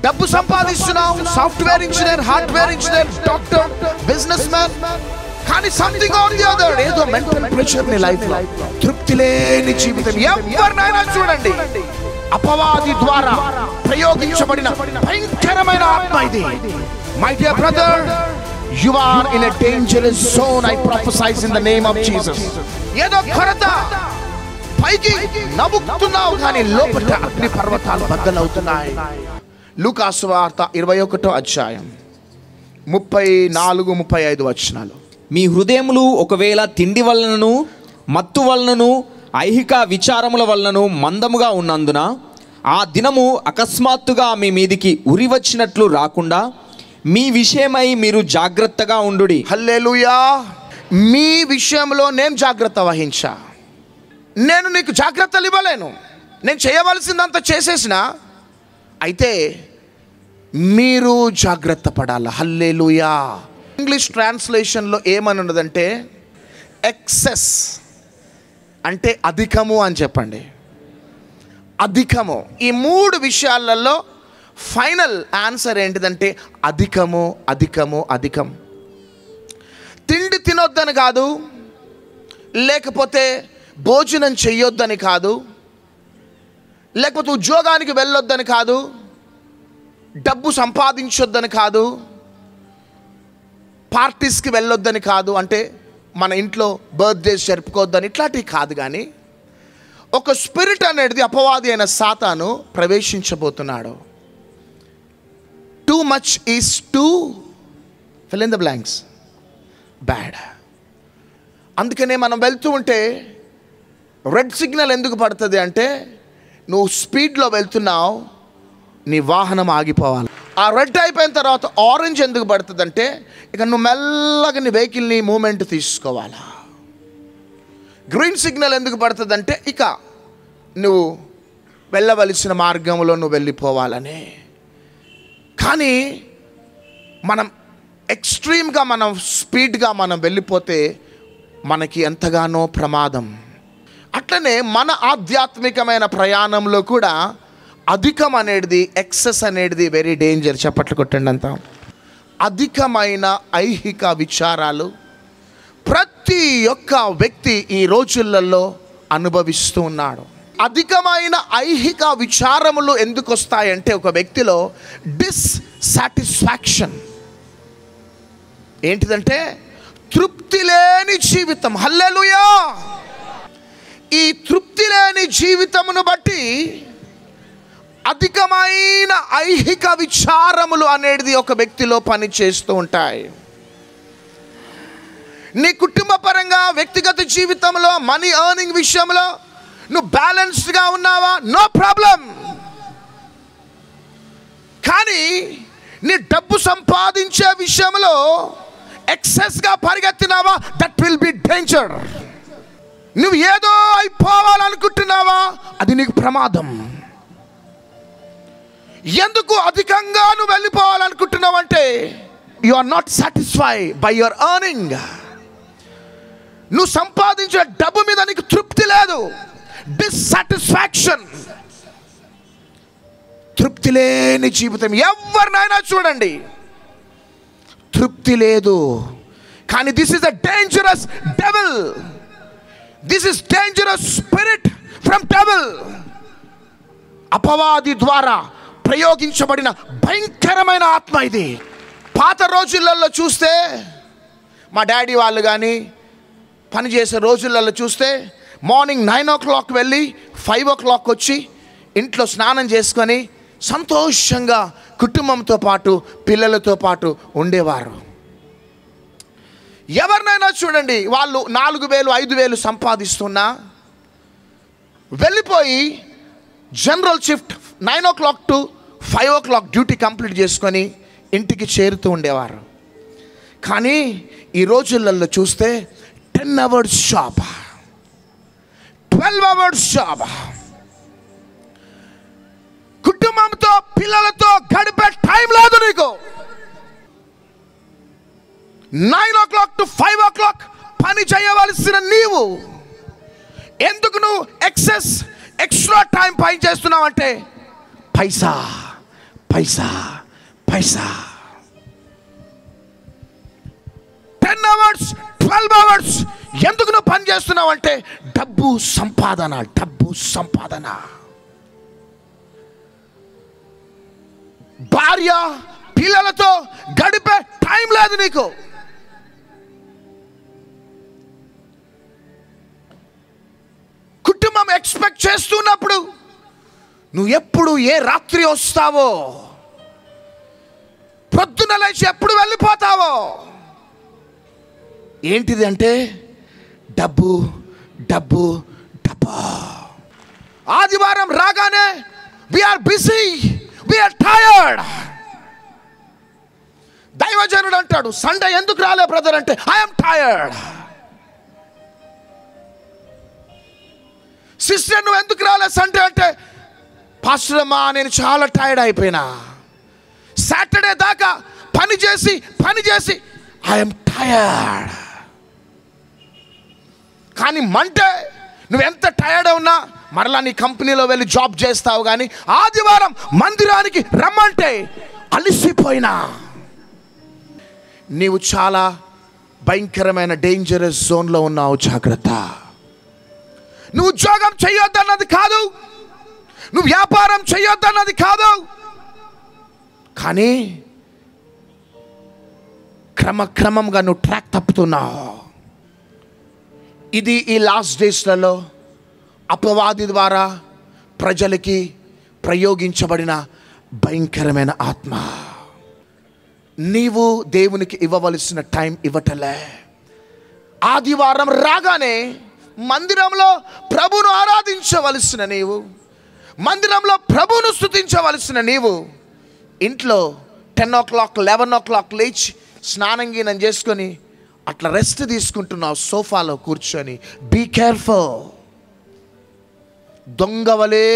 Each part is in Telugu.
డబ్బు సంపాదిస్తున్నావు software engineer hardware engineer doctor businessman కానీ సంథింగ్ ఆన్ ది అదర్ ఏదో మెంటల్ ప్రెషర్ నీ లైఫ్ లో తృప్తి లేని జీవితం ఎవరినైనా చూడండి అపవాది ద్వారా ప్రయోగించబడిన భయంకరమైన ఆత్మ ఇది my dear brother you are in a dangerous zone I prophesize in the name of Jesus ఏదో కొరత పైకి నవ్వుతున్నావు కానీ లోపల అగ్ని పర్వతాలు బద్దలవుతున్నాయి లూకాసు వార్త ఇరవై ఒకటో అధ్యాయం ముప్పై నాలుగు ముప్పై ఐదు వచనాలు మీ హృదయములు ఒకవేళ తిండి వలనను మత్తు వలనను ఐహిక విచారముల వలనను మందముగా ఉన్నందున ఆ దినము అకస్మాత్తుగా మీ మీదికి ఉరి వచ్చినట్లు రాకుండా మీ విషయమై మీరు జాగ్రత్తగా ఉండుడి హల్లెలూయా మీ విషయంలో నేను జాగ్రత్త వహించా నేను నీకు జాగ్రత్తలు ఇవ్వలేను నేను చేయవలసిందంతా చేసేసిన అయితే మీరు జాగ్రత్త పడాలి హల్లేలుయా ఇంగ్లీష్ ట్రాన్స్లేషన్లో ఏమని ఉన్నదంటే ఎక్సెస్ అంటే అధికము అని చెప్పండి అధికము ఈ మూడు విషయాలలో ఫైనల్ ఆన్సర్ ఏంటిదంటే అధికము అధికము అధికం తిండి తినొద్దని కాదు లేకపోతే భోజనం చెయ్యొద్దని కాదు లేకపోతే ఉద్యోగానికి వెళ్ళొద్దని కాదు డబ్బు సంపాదించొద్దని కాదు పార్టీస్కి వెళ్ళొద్దని కాదు అంటే మన ఇంట్లో బర్త్డేస్ జరుపుకోవద్దని ఇట్లాంటివి కాదు కానీ ఒక స్పిరిట్ అనేది అపవాది అయిన సాతాను ప్రవేశించబోతున్నాడు too much is to fill in the blanks bad అందుకనే మనం వెళ్తూ ఉంటే రెడ్ సిగ్నల్ ఎందుకు పడుతుంది అంటే నువ్వు స్పీడ్లో వెళ్తున్నావు నీ వాహనం ఆగిపోవాలి ఆ రెడ్ అయిపోయిన తర్వాత ఆరెంజ్ ఎందుకు పడుతుంది అంటే ఇక నువ్వు మెల్లగా నీ వెహికల్ని మూమెంట్ తీసుకోవాలా గ్రీన్ సిగ్నల్ ఎందుకు పడుతుంది అంటే ఇక నువ్వు వెళ్ళవలసిన మార్గంలో నువ్వు వెళ్ళిపోవాలని కానీ మనం ఎక్స్ట్రీమ్గా మనం స్పీడ్గా మనం వెళ్ళిపోతే మనకి ఎంతగానో ప్రమాదం అట్లనే మన ఆధ్యాత్మికమైన ప్రయాణంలో కూడా అధికం అనేది ఎక్సెస్ అనేది వెరీ డేంజర్ చప్పట్లు కొట్టండి అంతా అధికమైన ఐహిక విచారాలు ప్రతి ఒక్క వ్యక్తి ఈ రోజులలో అనుభవిస్తూ ఉన్నాడు అధికమైన ఐహిక విచారములు ఎందుకు వస్తాయంటే ఒక వ్యక్తిలో డిస్సాటిస్ఫాక్షన్ ఏంటిదంటే తృప్తి లేని జీవితం హల్లెలూయా ఈ తృప్తి లేని జీవితమును బట్టి అధికమైన ఐహిక విచారములు అనేది ఒక వ్యక్తిలో పని చేస్తూ ఉంటాయి నీ కుటుంబ పరంగా వ్యక్తిగత జీవితంలో మనీ ఎర్నింగ్ విషయంలో నువ్వు బ్యాలెన్స్డ్గా ఉన్నావా నో ప్రాబ్లం కానీ నీ డబ్బు సంపాదించే విషయంలో ఎక్సెస్గా పరిగెత్తినావా దట్ విల్ బి డేంజర్ నువ్వు ఏదో అయిపోవాలనుకుంటున్నావా అది నీకు ప్రమాదం ఎందుకు అధికంగా నువ్వు వెళ్ళిపోవాలనుకుంటున్నావు అంటే you are not satisfy by your earning నువ్వు సంపాదించే డబ్బు మీద నీకు తృప్తి లేదు డిస్సాటిస్ఫాక్షన్ తృప్తి లేని జీవితం ఎవరినైనా చూడండి తృప్తి లేదు కానీ this is a dangerous devil this is dangerous spirit from devil అపవాది ద్వారా ప్రయోగించబడిన భయంకరమైన ఆత్మ ఇది పాత రోజులలో చూస్తే మా డాడీ వాళ్ళు కానీ పనిచేసే రోజులలో చూస్తే మార్నింగ్ నైన్ ఓ క్లాక్ వెళ్ళి ఫైవ్ ఓ క్లాక్ వచ్చి ఇంట్లో స్నానం చేసుకొని సంతోషంగా కుటుంబంతో పాటు పిల్లలతో పాటు ఉండేవారు ఎవరినైనా చూడండి వాళ్ళు నాలుగు వేలు ఐదు వేలు సంపాదిస్తున్నా వెళ్ళిపోయి general shift nine o'clock to five o'clock duty complete చేసుకొని ఇంటికి చేరుతూ ఉండేవారు కానీ ఈ రోజులలో చూస్తే ten hours job twelve hours job కుటుంబంతో పిల్లలతో గడిపే టైం లేదు నీకు nine o'clock to five o'clock పని చేయవలసిన నీవు ఎందుకు నువ్వు ఎక్సెస్ ఎక్స్ట్రా టైం పని చేస్తున్నావు అంటే పైసా పైసా పైసా టెన్ అవర్స్ ట్వెల్వ్ అవర్స్ ఎందుకు నువ్వు పని చేస్తున్నావు అంటే డబ్బు సంపాదన డబ్బు సంపాదన భార్య పిల్లలతో గడిపే టైం లేదు నీకు కుటుంబం ఎక్స్పెక్ట్ చేస్తున్నప్పుడు నువ్వు ఎప్పుడు ఏ రాత్రి వస్తావో పొద్దున లేచి ఎప్పుడు వెళ్ళిపోతావో ఏంటిది అంటే డబ్బు డబ్బు డబ్బు ఆదివారం రాగానే వీఆర్ బిజీ వీఆర్ టైర్డ్ దైవజనుడు అంటాడు సండే ఎందుకు రాలే బ్రదర్ అంటే ఐఎమ్ టైర్డ్ సిస్టర్ నువ్వు ఎందుకు రాలే సండే అంటే పాస్టర్ అమ్మా నేను చాలా టైర్డ్ అయిపోయినా సాటర్డే దాకా పని చేసి పని చేసి ఐఎమ్ టయర్డ్ కానీ మంటే నువ్వు ఎంత టయర్డ్ ఉన్నా మరలా నీ కంపెనీలో వెళ్ళి జాబ్ చేస్తావు కానీ ఆదివారం మందిరానికి రమ్మంటే అలిసిపోయినా నీవు చాలా భయంకరమైన డేంజరస్ జోన్లో ఉన్నావు జాగ్రత్త నువ్వు ఉద్యోగం చేయొద్దన్నది కాదు నువ్వు వ్యాపారం చేయొద్దన్నది కాదు కానీ క్రమక్రమంగా నువ్వు ట్రాక్ తప్పుతున్నావు ఇది ఈ లాస్ట్ డేస్లలో అపవాది ద్వారా ప్రజలకి ప్రయోగించబడిన భయంకరమైన ఆత్మ నీవు దేవునికి ఇవ్వవలసిన టైం ఇవ్వటలే ఆదివారం రాగానే మందిరంలో ప్రభును ఆరాధించవలసిన నీవు మందిరంలో ప్రభును స్థుతించవలసిన నీవు ఇంట్లో ten o'clock eleven o'clock లేచి స్నానం గీనం చేసుకొని అట్లా రెస్ట్ తీసుకుంటున్నావు సోఫాలో కూర్చొని బీ కేర్ఫుల్ దొంగవలే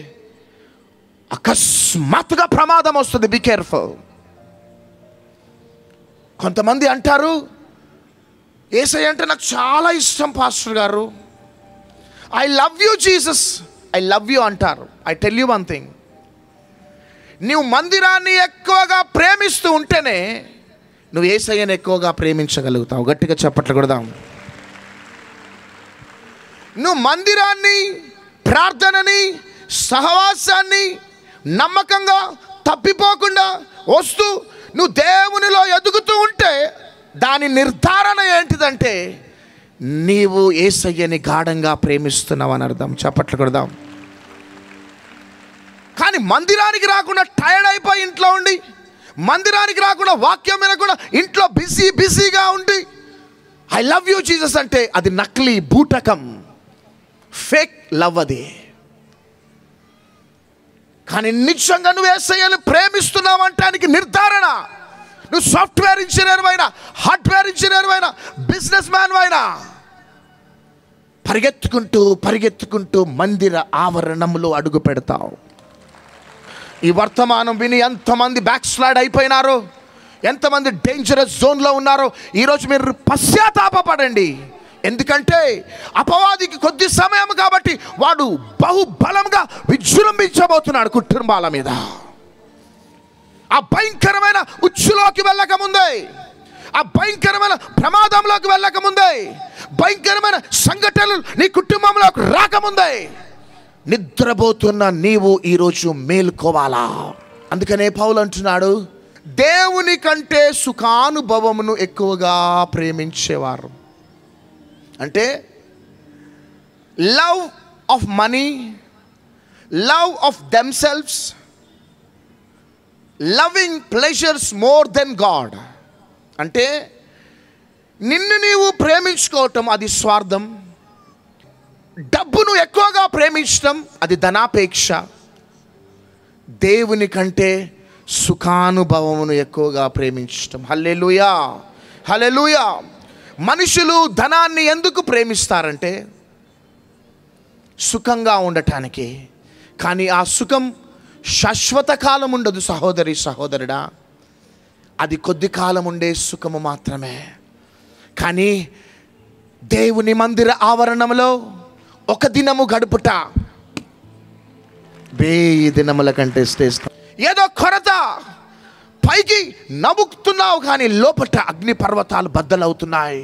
అకస్మాత్తుగా ప్రమాదం వస్తుంది బీ కేర్ఫుల్ కొంతమంది అంటారు ఏసై అంటే నాకు చాలా ఇష్టం పాస్టర్ గారు I love you Jesus I love you అంటారు I tell you one thing నీవు మందిరాన్ని ఎక్కువగా ప్రేమిస్తూ ఉంటేనే నువ్వు ఏసయ్యను ఎక్కువగా ప్రేమించగలుగుతావు గట్టిగా చెప్పట్లు కొడదాం నువ్వు మందిరాన్ని ప్రార్థనని సహవాసాన్ని నమ్మకంగా తప్పిపోకుండా వస్తూ నువ్వు దేవునిలో ఎదుగుతూ ఉంటే దాని నిర్ధారణ ఏంటిదంటే నీవు ఏసయ్యని గాఢంగా ప్రేమిస్తున్నావు అని అర్థం చప్పట్లు కొడదాం కానీ మందిరానికి రాకుండా టైర్డ్ అయిపోయి ఇంట్లో ఉండి మందిరానికి రాకుండా వాక్యం వినకుండా ఇంట్లో బిజీ బిజీగా ఉండి ఐ లవ్ యూ జీసస్ అంటే అది నకిలీ బూటకం ఫేక్ లవ్ అది కానీ నిజంగా నువ్వు ఏసయ్యను ప్రేమిస్తున్నావు అంటానికి నిర్ధారణ నువ్వు సాఫ్ట్వేర్ ఇంజనీర్ అయినా హార్డ్వేర్ ఇంజనీర్ అయినా బిజినెస్ మ్యాన్ అయినా పరిగెత్తుకుంటూ పరిగెత్తుకుంటూ మందిర ఆవరణంలో అడుగు పెడతావు ఈ వర్తమానం విని ఎంతమంది బ్యాక్ స్లైడ్ అయిపోయినారో ఎంతమంది డేంజరస్ జోన్లో ఉన్నారో ఈరోజు మీరు పశ్చాత్తాపపడండి ఎందుకంటే అపవాదికి కొద్ది సమయం కాబట్టి వాడు బహుబలంగా విజృంభించబోతున్నాడు కుటుంబాల మీద ఆ భయంకరమైన ఉచ్చులోకి వెళ్ళక ముందే ఆ భయంకరమైన ప్రమాదంలోకి వెళ్ళక ముందే భయంకరమైన సంఘటనలు నీ కుటుంబంలోకి రాకముందే నిద్రపోతున్న నీవు ఈరోజు మేల్కోవాలా అందుకనే పౌలు అంటున్నాడు దేవుని కంటే సుఖానుభవమును ఎక్కువగా ప్రేమించేవారు అంటే love of money love of themselves loving pleasures more than God అంటే నిన్ను నీవు ప్రేమించుకోవటం అది స్వార్థం డబ్బును ఎక్కువగా ప్రేమించడం అది ధనాపేక్ష దేవుని కంటే సుఖానుభవమును ఎక్కువగా ప్రేమించటం హల్లెలూయా హల్లెలూయా మనుషులు ధనాన్ని ఎందుకు ప్రేమిస్తారంటే సుఖంగా ఉండటానికి కానీ ఆ సుఖం శాశ్వత కాలం ఉండదు సహోదరి సహోదరుడా అది కొద్ది కాలం ఉండే సుఖము మాత్రమే కానీ దేవుని మందిర ఆవరణంలో ఒక దినము గడుపుట వేయి దినముల కంటే శ్రేష్టం ఏదో కొరత పైకి నవ్వుతున్నావు కానీ లోపట అగ్ని పర్వతాలు బద్దలవుతున్నాయి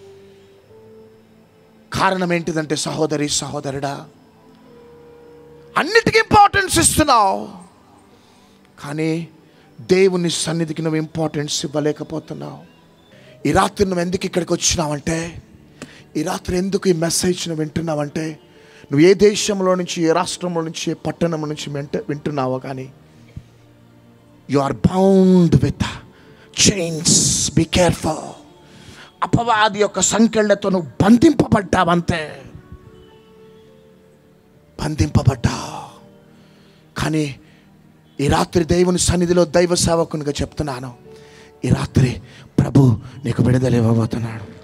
కారణం ఏంటిదంటే సహోదరి సహోదరుడా అన్నిటికీ ఇంపార్టెన్స్ ఇస్తున్నావు కానీ దేవుని సన్నిధికి నువ్వు ఇంపార్టెన్స్ ఇవ్వలేకపోతున్నావు ఈ రాత్రి నువ్వు ఎందుకు ఇక్కడికి వచ్చినావంటే ఈ రాత్రి ఎందుకు ఈ మెసేజ్ నువ్వు వింటున్నావంటే నువ్వు ఏ దేశంలో నుంచి ఏ రాష్ట్రంలో నుంచి ఏ పట్టణం నుంచి వింట వింటున్నావో కానీ you are bound with chains be careful అపవాది యొక్క సంఖ్యలతో నువ్వు బంధింపబడ్డావంతే బంధింపబడ్డావు కానీ ఈ రాత్రి దేవుని సన్నిధిలో దైవ సేవకునిగా చెప్తున్నాను ఈ రాత్రి ప్రభు నీకు విడుదల ఇవ్వబోతున్నాడు